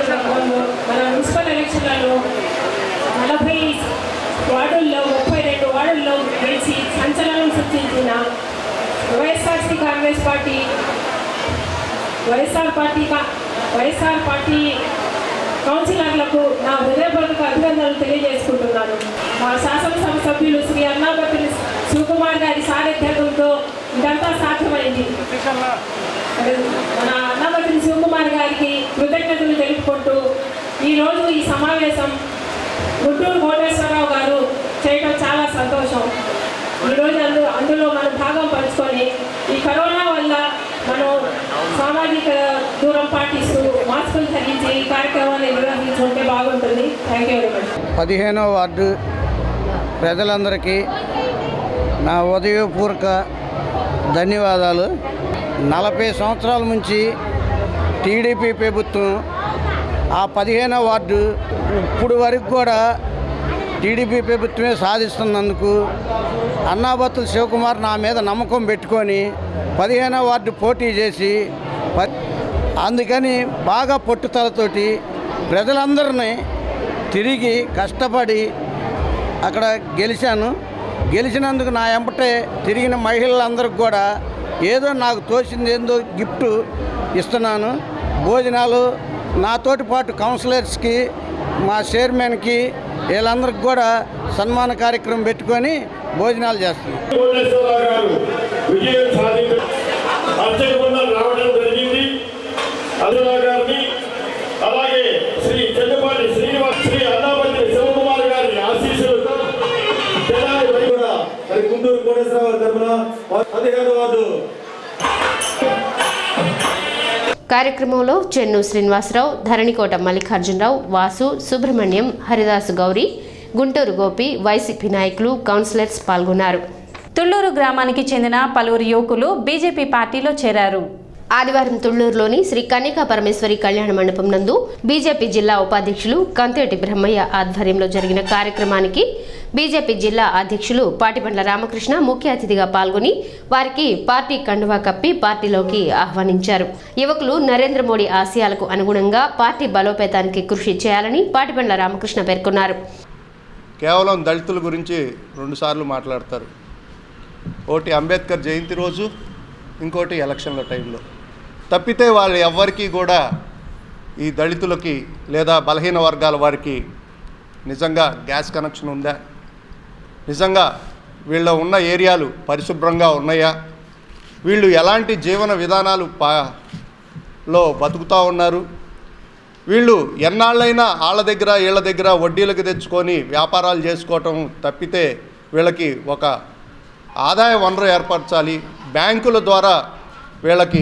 మన మున్సిపల్ ఎలక్షన్లలో నలభై వార్డుల్లో ముప్పై రెండు వార్డుల్లో గెలిచి సంచలనం సృష్టించిన YSRC Congress party YSR party కా- వైఎస్ఆర్ పార్టీ కౌన్సిలర్లకు నా హృదయపూర్వక అభినందనలు తెలియజేసుకుంటున్నాను మా శాసనసభ సభ్యులు శ్రీ అన్నాపతి శివకుమార్ గారి సారథ్యంతో ఇదంతా సాధ్యమైంది మరి మన అన్నపతి శివకుమార్ గారికి కృతజ్ఞతలు తెలుపుకుంటూ ఈరోజు ఈ సమావేశం గుంటూరు కోటేశ్వరరావు గారు చేయడం చాలా సంతోషం ఈరోజు అందు అందులో మనం భాగం పంచుకొని ఈ కరోనా వల్ల మనం సామాజిక దూరం పాటిస్తూ మాస్కులు ధరించి ఈ కార్యక్రమాన్ని నిర్వహించుకుంటే బాగుంటుంది థ్యాంక్ యూ వెరీ మచ్ పదిహేనో వార్డు ప్రజలందరికీ నా ఉదయపూర్వక ధన్యవాదాలు నలభై సంవత్సరాల నుంచి టీడీపీ ప్రభుత్వం ఆ పదిహేనో వార్డు ఇప్పుడు వరకు కూడా టీడీపీ ప్రభుత్వమే సాధిస్తున్నందుకు అన్నాబత్తుల శివకుమార్ నా మీద నమ్మకం పెట్టుకొని పదిహేనో వార్డు పోటీ చేసి ప- అందుకని బాగా పట్టుదలతోటి ప్రజలందరినీ తిరిగి కష్టపడి అక్కడ గెలిచాను గెలిచినందుకు నా ఎంబటే తిరిగిన మహిళలందరికి కూడా ఏదో నాకు తోచింది ఏందో గిఫ్ట్ ఇస్తున్నాను భోజనాలు నాతోటి పాటు కౌన్సిలర్స్కి మా చైర్మన్కి వీళ్ళందరికి కూడా సన్మాన కార్యక్రమం పెట్టుకొని భోజనాలు చేస్తున్నాం కోటేశ్వరరావు గారు విజయం సాధించి అర్చక బృందం రావడం జరిగింది అరుణ గారిని అలాగే శ్రీ చెన్నపాటి శ్రీనివాస్ శ్రీ అన్నాపతి శివకుమార్ గారి ఆశీస్సులతో తెనాలి వై కూడా మరి గుంటూరు పరమేశ్వరరావు గారి తరఫున పదిహేడు వార్డు కార్యక్రమంలో చెన్ను శ్రీనివాసరావు ధరణికోట మల్లికార్జునరావు వాసు సుబ్రహ్మణ్యం హరిదాసు గౌరి గుంటూరు గోపి వైసీపీ నాయకులు కౌన్సిలర్స్ పాల్గొన్నారు తుళ్లూరు గ్రామానికి చెందిన పలువురు యువకులు బీజేపీ పార్టీలో చేరారు ఆదివారం తుళ్లూరులోని శ్రీ కన్యకా పరమేశ్వరి కళ్యాణ మండపం నందు బీజేపీ జిల్లా ఉపాధ్యక్షులు కంతేటి బ్రహ్మయ్య ఆధ్వర్యంలో జరిగిన కార్యక్రమానికి బీజేపీ జిల్లా అధ్యక్షులు పాటిబండ్ల రామకృష్ణ ముఖ్య అతిథిగా పాల్గొని వారికి పార్టీ కండువా కప్పి పార్టీలోకి ఆహ్వానించారు యువకులు నరేంద్ర మోడీ ఆశయాలకు అనుగుణంగా పార్టీ బలోపేతానికి కృషి చేయాలని పాటిబండ్ల రామకృష్ణ పేర్కొన్నారు కేవలం దళితుల గురించి రెండుసార్లు మాట్లాడతారు ఒకటి అంబేద్కర్ జయంతి రోజు ఇంకోటి ఎలక్షన్ల టైంలో తప్పితే వాళ్ళు ఎవ్వరికీ కూడా ఈ దళితులకి లేదా బలహీన వర్గాల వారికి నిజంగా గ్యాస్ కనెక్షన్ ఉందా నిజంగా వీళ్ళ ఉన్న ఏరియాలు పరిశుభ్రంగా ఉన్నాయా వీళ్ళు ఎలాంటి జీవన విధానాలు పా లో బతుకుతూ ఉన్నారు వీళ్ళు ఎన్నాళ్ళైనా వాళ్ళ దగ్గర వీళ్ళ దగ్గర వడ్డీలకు తెచ్చుకొని వ్యాపారాలు చేసుకోవటం తప్పితే వీళ్ళకి ఒక ఆదాయ వనరు ఏర్పరచాలి బ్యాంకుల ద్వారా వీళ్ళకి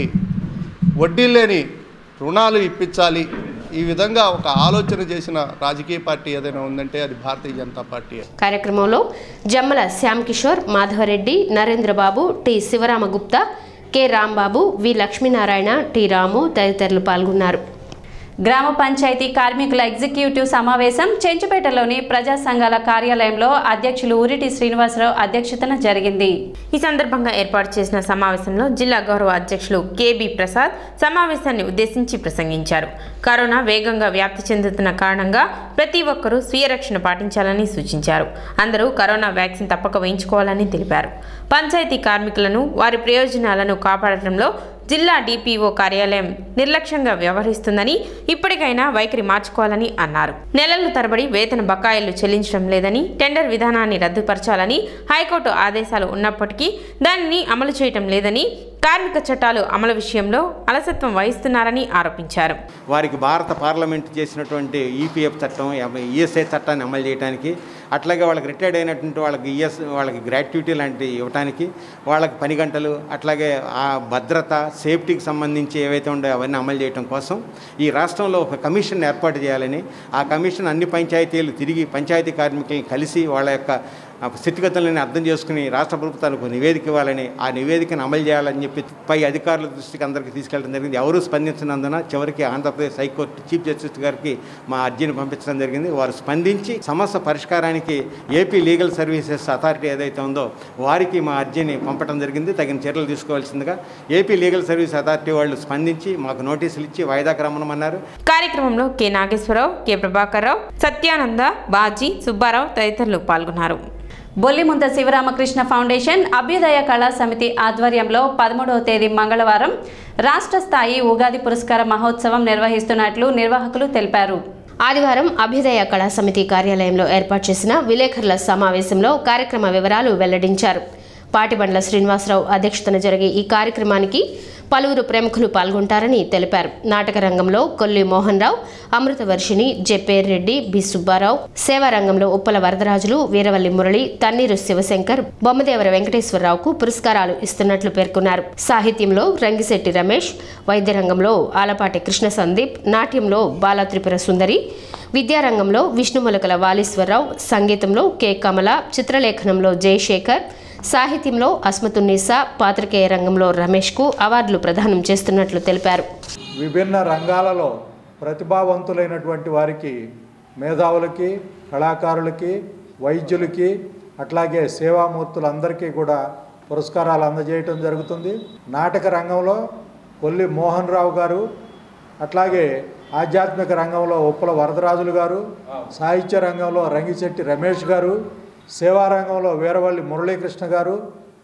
వడ్డీ లేని రుణాలు ఇప్పించాలి ఈ విధంగా ఒక ఆలోచన చేసిన రాజకీయ పార్టీ ఏదైనా ఉందంటే అది భారతీయ జనతా పార్టీ కార్యక్రమంలో Jammala Shyam Kishore Madhavareddy Narendrababu T Sivaramagupta K Rambabu V Lakshminarayana T Ramu తదితరులు పాల్గొన్నారు గ్రామ పంచాయతీ కార్మికుల ఎగ్జిక్యూటివ్ సమావేశం చెంచుపేటలోని ప్రజా సంఘాల కార్యాలయంలో అధ్యక్షులు ఊరిటి శ్రీనివాసరావు అధ్యక్షతన జరిగింది ఈ సందర్భంగా ఏర్పాటు చేసిన సమావేశంలో జిల్లా గౌరవ అధ్యక్షులు కేబి ప్రసాద్ సమావేశాన్ని ఉద్దేశించి ప్రసంగించారు కరోనా వేగంగా వ్యాప్తి చెందుతున్న కారణంగా ప్రతి ఒక్కరూ స్వీయ రక్షణ పాటించాలని సూచించారు అందరూ కరోనా వ్యాక్సిన్ తప్పక వేయించుకోవాలని తెలిపారు పంచాయతీ కార్మికులను వారి ప్రయోజనాలను కాపాడటంలో జిల్లా డిపిఓ కార్యాలయం నిర్లక్ష్యంగా వ్యవహరిస్తుందని ఇప్పటికైనా వైఖరి మార్చుకోవాలని అన్నారు నెలల తరబడి వేతన బకాయిలు చెల్లించడం లేదని టెండర్ విధానాన్ని రద్దుపరచాలని హైకోర్టు ఆదేశాలు ఉన్నప్పటికీ దానిని అమలు చేయటం లేదని కార్మిక చట్టాలు అమలు విషయంలో అలసత్వం వహిస్తున్నారని ఆరోపించారు వారికి భారత పార్లమెంట్ చేసినటువంటి ఈపీఎఫ్ చట్టం ఈఎస్ఐ చట్టాన్ని అమలు చేయడానికి అట్లాగే వాళ్ళకి రిటైర్డ్ అయినటువంటి వాళ్ళకి ఈఎస్ వాళ్ళకి గ్రాట్యుటీ లాంటివి ఇవ్వడానికి వాళ్ళకి పని గంటలు అట్లాగే ఆ భద్రత సేఫ్టీకి సంబంధించి ఏవైతే ఉండో అవన్నీ అమలు చేయడం కోసం ఈ రాష్ట్రంలో ఒక కమిషన్ ఏర్పాటు చేయాలని ఆ కమిషన్ అన్ని పంచాయతీలు తిరిగి పంచాయతీ కార్మికులను కలిసి వాళ్ళ యొక్క ఆ స్థితిగతులను అర్థం చేసుకుని రాష్ట్ర ప్రభుత్వానికి నివేదిక ఇవ్వాలని ఆ నివేదికను అమలు చేయాలని చెప్పి పై అధికారుల దృష్టికి అందరికీ తీసుకెళ్ళడం జరిగింది ఎవరూ స్పందించినందున చివరికి ఆంధ్రప్రదేశ్ హైకోర్టు చీఫ్ జస్టిస్ గారికి మా అర్జీని పంపించడం జరిగింది వారు స్పందించి సమస్య పరిష్కారానికి ఏపీ లీగల్ సర్వీసెస్ అథారిటీ ఏదైతే ఉందో వారికి మా అర్జీని పంపడం జరిగింది తగిన చర్యలు తీసుకోవాల్సిందిగా ఏపీ లీగల్ సర్వీస్ అథారిటీ వాళ్ళు స్పందించి మాకు నోటీసులు ఇచ్చి వాయిదాకు రమ్మనమన్నారు కార్యక్రమంలో కె నాగేశ్వరరావు కె ప్రభాకర్ రావు సత్యానంద బాజీ సుబ్బారావు తదితరులు పాల్గొన్నారు బొల్లిముంత శివరామకృష్ణ ఫౌండేషన్ అభ్యుదయ కళా సమితి ఆధ్వర్యంలో పదమూడవ తేదీ మంగళవారం రాష్ట్ర స్థాయి ఉగాది పురస్కార మహోత్సవం నిర్వహిస్తున్నట్లు నిర్వాహకులు తెలిపారు ఆదివారం అభ్యుదయ కళా సమితి కార్యాలయంలో ఏర్పాటు చేసిన విలేకరుల సమావేశంలో కార్యక్రమ వివరాలు వెల్లడించారు పాటిబండ్ల శ్రీనివాసరావు అధ్యక్షతన జరిగే ఈ కార్యక్రమానికి పలువురు ప్రముఖులు పాల్గొంటారని తెలిపారు నాటక రంగంలో కొల్లి మోహన్ రావు అమృతవర్షిణి జెప్పేర్ రెడ్డి బి సుబ్బారావు సేవా రంగంలో ఉప్పల వరదరాజులు వీరవల్లి మురళి తన్నీరు శివశంకర్ బొమ్మదేవర వెంకటేశ్వరరావుకు పురస్కారాలు ఇస్తున్నట్లు పేర్కొన్నారు సాహిత్యంలో రంగిశెట్టి రమేష్ వైద్య రంగంలో ఆలపాటి కృష్ణ సందీప్ నాట్యంలో బాల త్రిపుర సుందరి విద్యారంగంలో విష్ణుములకల వాలీశ్వరరావు సంగీతంలో కె కమల చిత్రలేఖనంలో జయశేఖర్ సాహిత్యంలో అస్మతున్నీసా పాత్రికేయ రంగంలో రమేష్కు అవార్డులు ప్రదానం చేస్తున్నట్లు తెలిపారు విభిన్న రంగాలలో ప్రతిభావంతులైనటువంటి వారికి మేధావులకి కళాకారులకి వైద్యులకి అట్లాగే సేవామూర్తులందరికీ కూడా పురస్కారాలు అందజేయటం జరుగుతుంది నాటక రంగంలో కొల్లి మోహన్ రావు గారు అట్లాగే ఆధ్యాత్మిక రంగంలో ఉప్పల వరదరాజులు గారు సాహిత్య రంగంలో రంగిశెట్టి రమేష్ గారు సేవారంగంలో వీరవల్లి మురళీకృష్ణ గారు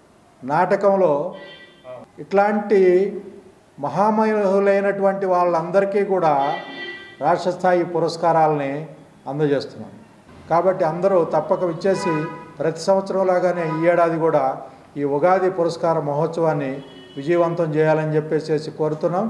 నాటకంలో ఇట్లాంటి మహామహులైనటువంటి వాళ్ళందరికీ కూడా రాష్ట్ర స్థాయి పురస్కారాలని అందజేస్తున్నాం కాబట్టి అందరూ తప్పక విచ్చేసి ప్రతి సంవత్సరం లాగానే ఈ ఏడాది కూడా ఈ ఉగాది పురస్కార మహోత్సవాన్ని విజయవంతం చేయాలని చెప్పేసి కోరుతున్నాం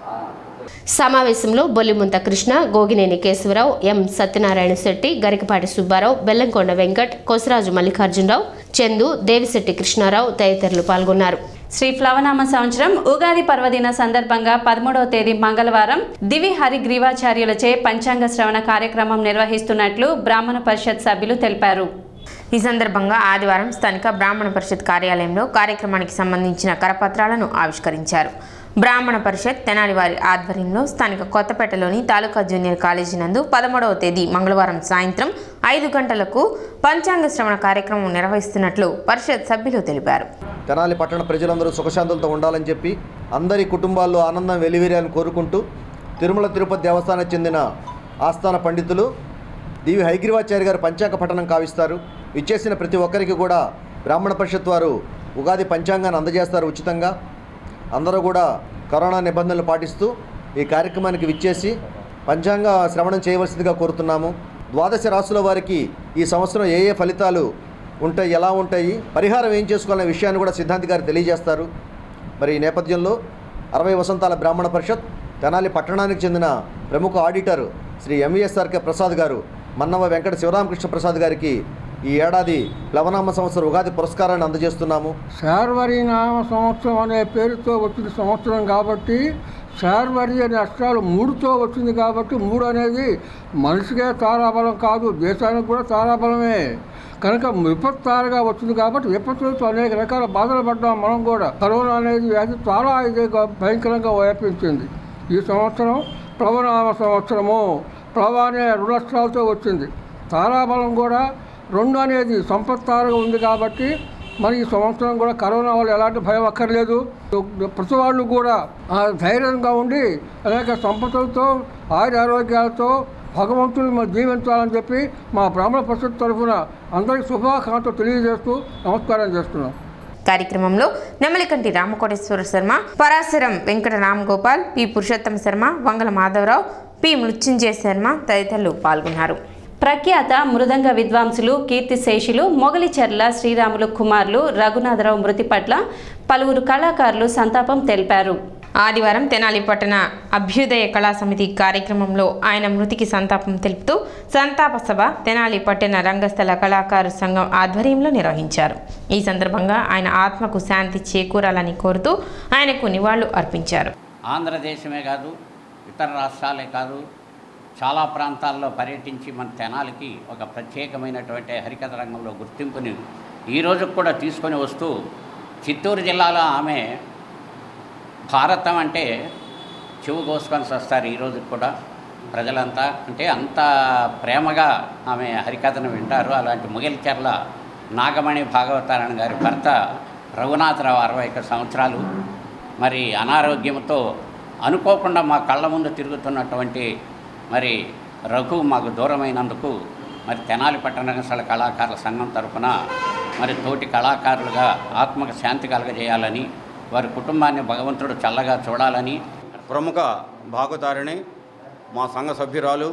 సమావేశంలో బొల్లిముంత కృష్ణ గోగినేని కేశవరావు ఎం సత్యనారాయణ శెట్టి గరికపాటి సుబ్బారావు బెల్లంకొండ వెంకట్ కొసరాజు మల్లికార్జునరావు చందు దేవిశెట్టి కృష్ణారావు తదితరులు పాల్గొన్నారు శ్రీ ప్లవనామ సంవత్సరం ఉగాది పర్వదిన సందర్భంగా పదమూడవ తేదీ మంగళవారం దివి హరిగ్రీవాచార్యులచే పంచాంగ శ్రవణ కార్యక్రమం నిర్వహిస్తున్నట్లు బ్రాహ్మణ పరిషత్ సభ్యులు తెలిపారు ఈ సందర్భంగా ఆదివారం స్థానిక బ్రాహ్మణ పరిషత్ కార్యాలయంలో కార్యక్రమానికి సంబంధించిన కరపత్రాలను ఆవిష్కరించారు బ్రాహ్మణ పరిషత్ తెనాలి వారి ఆధ్వర్యంలో స్థానిక కొత్తపేటలోని తాలూకా జూనియర్ కాలేజీ నందు పదమూడవ తేదీ మంగళవారం సాయంత్రం ఐదు గంటలకు పంచాంగ శ్రవణ కార్యక్రమం నిర్వహిస్తున్నట్లు పరిషత్ సభ్యులు తెలిపారు తెనాలి పట్టణ ప్రజలందరూ సుఖశాంతులతో ఉండాలని చెప్పి అందరి కుటుంబాల్లో ఆనందం వెలివిరియాలని కోరుకుంటూ తిరుమల తిరుపతి దేవస్థానం చెందిన ఆస్థాన పండితులు దీవి హైగ్రీవాచార్య గారు పంచాంగ పఠనం కావిస్తారు ఇచ్చేసిన ప్రతి ఒక్కరికి కూడా బ్రాహ్మణ పరిషత్ వారు ఉగాది పంచాంగాన్ని అందజేస్తారు ఉచితంగా అందరూ కూడా కరోనా నిబంధనలు పాటిస్తూ ఈ కార్యక్రమానికి విచ్చేసి పంచాంగ శ్రవణం చేయవలసిందిగా కోరుతున్నాము ద్వాదశ రాశుల వారికి ఈ సంవత్సరం ఏ ఏ ఫలితాలు ఉంటాయి ఎలా ఉంటాయి పరిహారం ఏం చేసుకోవాలనే విషయాన్ని కూడా సిద్ధాంతి గారు తెలియజేస్తారు మరి ఈ నేపథ్యంలో అరవై వసంతాల బ్రాహ్మణ పరిషత్ తెనాలి పట్టణానికి చెందిన ప్రముఖ ఆడిటర్ శ్రీ ఎంవిఎస్ఆర్కే ప్రసాద్ గారు మన్నవ వెంకట శివరామకృష్ణ ప్రసాద్ గారికి ఈ ఏడాది ప్లవనామ సంవత్సరం ఉగాది పురస్కారాన్ని అందజేస్తున్నాము శార్వరి నామ సంవత్సరం అనే పేరుతో వచ్చిన సంవత్సరం కాబట్టి శార్వరి అనే అక్షరాలు మూడుతో వచ్చింది కాబట్టి మూడు అనేది మనిషికే తారాబలం కాదు దేశానికి కూడా తారాబలమే కనుక విపత్తారుగా వచ్చింది కాబట్టి విపత్తులతో అనేక రకాల బాధలు పడ్డాం మనం కూడా కరోనా అనేది వ్యాధి చాలా ఇది భయంకరంగా వ్యాపించింది ఈ సంవత్సరం ప్లవనామ సంవత్సరము ప్లవ అనే రుణస్త్రాలతో వచ్చింది తారాబలం కూడా రెండు అనేది సంపత్తారుగా ఉంది కాబట్టి మరి ఈ సంవత్సరం కూడా కరోనా వల్ల ఎలాంటి భయం అక్కర్లేదు ప్రతి వాళ్ళు కూడా ఆ ధైర్యంగా ఉండి అనేక సంపదలతో ఆయుర ఆరోగ్యాలతో భగవంతుని మనం జీవించాలని చెప్పి మా బ్రాహ్మణ పరిషత్ తరఫున అందరికీ శుభాకాంక్షలు తెలియజేస్తూ నమస్కారం చేస్తున్నాం కార్యక్రమంలో నెమలికంటి రామకోటేశ్వర శర్మ పరాశరం వెంకట రామ్ గోపాల్ పి పురుషోత్తమ శర్మ వంగల మాధవరావు పి మృత్యుంజయ శర్మ తదితరులు పాల్గొన్నారు ప్రఖ్యాత మృదంగ విద్వాంసులు కీర్తిశేషులు మొగలిచెర్ల శ్రీరాములు కుమారులు రఘునాథరావు మృతి పట్ల పలువురు కళాకారులు సంతాపం తెలిపారు ఆదివారం తెనాలి పట్టణ అభ్యుదయ కళా సమితి కార్యక్రమంలో ఆయన మృతికి సంతాపం తెలుపుతూ సంతాప సభ తెనాలి పట్టణ రంగస్థల కళాకారు సంఘం ఆధ్వర్యంలో నిర్వహించారు ఈ సందర్భంగా ఆయన ఆత్మకు శాంతి చేకూరాలని కోరుతూ ఆయనకు నివాళులు అర్పించారు ఆంధ్రదేశమే కాదు ఇతర రాష్ట్రాలే కాదు చాలా ప్రాంతాల్లో పర్యటించి మన తెనాలికి ఒక ప్రత్యేకమైనటువంటి హరికథ రంగంలో గుర్తింపుని ఈ రోజు కూడా తీసుకొని వస్తూ చిత్తూరు జిల్లాలో ఆమె భారతం అంటే చెవు కోసుకొని వస్తారు ఈరోజు కూడా ప్రజలంతా అంటే అంత ప్రేమగా ఆమె హరికథను వింటారు అలాంటి ముగిల్చెర్ల నాగమణి భాగవతారాయణ గారి భర్త రఘునాథరావు అరవై ఒక్క సంవత్సరాలు మరి అనారోగ్యంతో అనుకోకుండా మా కళ్ళ ముందు తిరుగుతున్నటువంటి మరి రఘు మాకు దూరమైనందుకు మరి తెనాలి పట్టణ రంగస్థల కళాకారుల సంఘం తరఫున మరి తోటి కళాకారులుగా ఆత్మకు శాంతి కలగజేయాలని వారి కుటుంబాన్ని భగవంతుడు చల్లగా చూడాలని ప్రముఖ భాగవతారిణి మా సంఘ సభ్యురాలు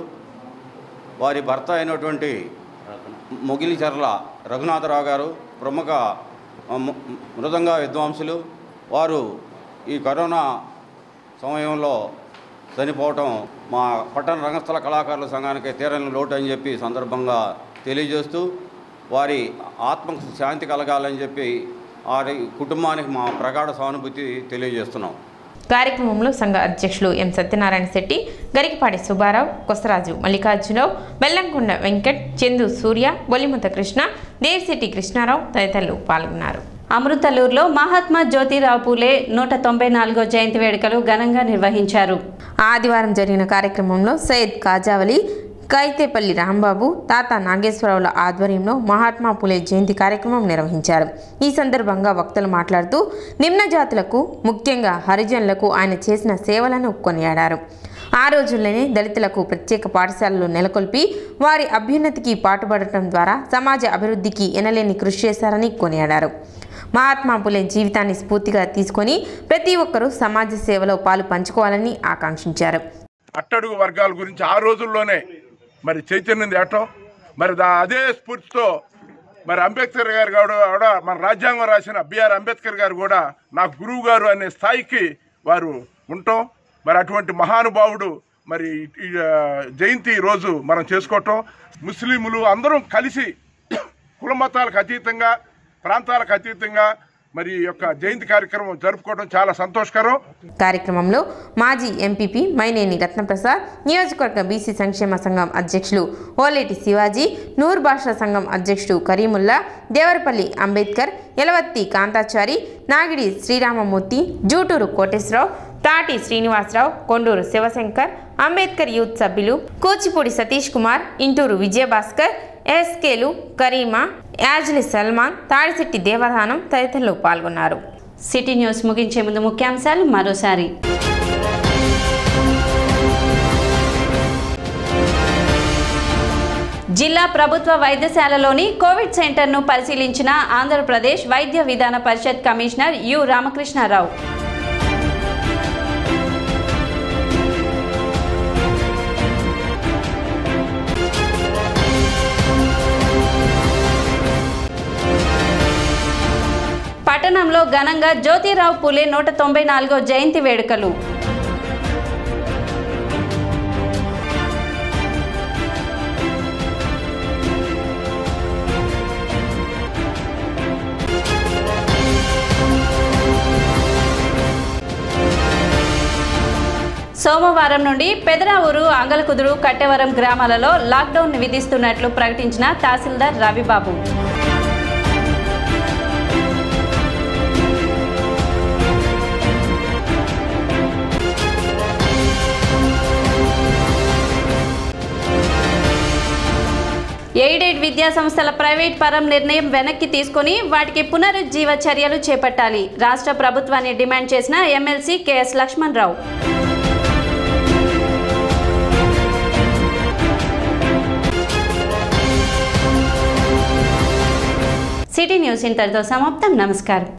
వారి భర్త అయినటువంటి మొగిలిచర్ల రఘునాథరావు గారు ప్రముఖ ఆ, ము- మృదంగ విద్వాంసులు వారు ఈ కరోనా సమయంలో చనిపోవటం మా పట్టణ రంగస్థల కళాకారుల సంఘానికి తీరని లోటు అని చెప్పి ఈ సందర్భంగా తెలియజేస్తూ వారి ఆత్మకు శాంతి కలగాలని చెప్పి వారి కుటుంబానికి మా ప్రగాఢ సానుభూతి తెలియజేస్తున్నాం కార్యక్రమంలో సంఘ అధ్యక్షులు ఎం సత్యనారాయణ శెట్టి గరికపాటి సుబ్బారావు కొసరాజు మల్లికార్జునరావు బెల్లంకొండ వెంకట్ చందు సూర్య బొలిముత కృష్ణ దేవిశెట్టి కృష్ణారావు తదితరులు పాల్గొన్నారు అమృతలూరులో మహాత్మా జ్యోతిరావు పూలే నూట తొంభై నాలుగో జయంతి వేడుకలు ఘనంగా నిర్వహించారు ఆదివారం జరిగిన కార్యక్రమంలో సయ్యద్ కాజావలి కైతేపల్లి రాంబాబు తాత నాగేశ్వరరావుల ఆధ్వర్యంలో మహాత్మా పులే జయంతి కార్యక్రమం నిర్వహించారు ఈ సందర్భంగా వక్తలు మాట్లాడుతూ నిమ్న జాతులకు ముఖ్యంగా హరిజనులకు ఆయన చేసిన సేవలను కొనియాడారు ఆ రోజుల్లోనే దళితులకు ప్రత్యేక పాఠశాలలు నెలకొల్పి వారి అభ్యున్నతికి పాటుపడటం ద్వారా సమాజ అభివృద్ధికి ఎనలేని కృషి చేశారని కొనియాడారు మహాత్మా పులే జీవితాన్ని స్ఫూర్తిగా తీసుకొని ప్రతి ఒక్కరూ సమాజ సేవలో పాలు పంచుకోవాలని ఆకాంక్షించారు అట్టడుగు వర్గాల గురించి ఆ రోజుల్లోనే మరి చైతన్యం తేటం మరి దా అదే స్ఫూర్తితో మరి అంబేద్కర్ గారు కూడా కూడా మన రాజ్యాంగం రాసిన బిఆర్ అంబేద్కర్ గారు కూడా నా గురువు గారు అనే స్థాయికి వారు ఉండటం మరి అటువంటి మహానుభావుడు మరి ఈ, ఆ, జయంతి రోజు మనం చేసుకోవటం ముస్లింలు అందరం కలిసి కుల మతాలకు అతీతంగా ప్రాంతాలకు అతీతంగా మరి ఈ యొక్క జయంతి కార్యక్రమం జరుపుకోవడం చాలా సంతోషకరం కార్యక్రమంలో మాజీ ఎంపీపీ మైనేని రత్నప్రసాద్ నియోజకవర్గ బీసీ సంక్షేమ సంఘం అధ్యక్షులు ఓలేటి శివాజీ నూర్ భాషా సంఘం అధ్యక్షుడు కరీముల్లా దేవరపల్లి అంబేద్కర్ యలవత్తి కాంతాచారి నాగిడి శ్రీరామమూర్తి జూటూరు కోటేశ్వరరావు తాటి శ్రీనివాసరావు కొండూరు శివశంకర్ అంబేద్కర్ యూత్ సభ్యులు కూచిపూడి సతీష్ కుమార్ ఇంటూరు విజయభాస్కర్ ఎస్కేలు కరీమా యాజ్లి సల్మాన్ తాడిశెట్టి దేవదానం తదితరులు పాల్గొన్నారు సిటీ న్యూస్ ముగించే ముందు ముఖ్యాంశాలు మరోసారి జిల్లా ప్రభుత్వ వైద్యశాలలోని కోవిడ్ సెంటర్ను పరిశీలించిన ఆంధ్రప్రదేశ్ వైద్య విధాన పరిషత్ కమిషనర్ యు రామకృష్ణారావు పట్టణంలో ఘనంగా జ్యోతిరావు పులే నూట తొంభై నాలుగో జయంతి వేడుకలు సోమవారం నుండి పెదరావూరు అంగలకుదురు కట్టెవరం గ్రామాలలో లాక్డౌన్ విధిస్తున్నట్లు ప్రకటించిన తహసీల్దార్ రవిబాబు ఎయిడెడ్ విద్యా సంస్థల ప్రైవేట్ పరం నిర్ణయం వెనక్కి తీసుకొని వాటికి పునరుజ్జీవ చర్యలు చేపట్టాలి రాష్ట్ర ప్రభుత్వాన్ని డిమాండ్ చేసిన MLC KS Lakshman Rao city news ఇంతటితో సమాప్తం నమస్కారం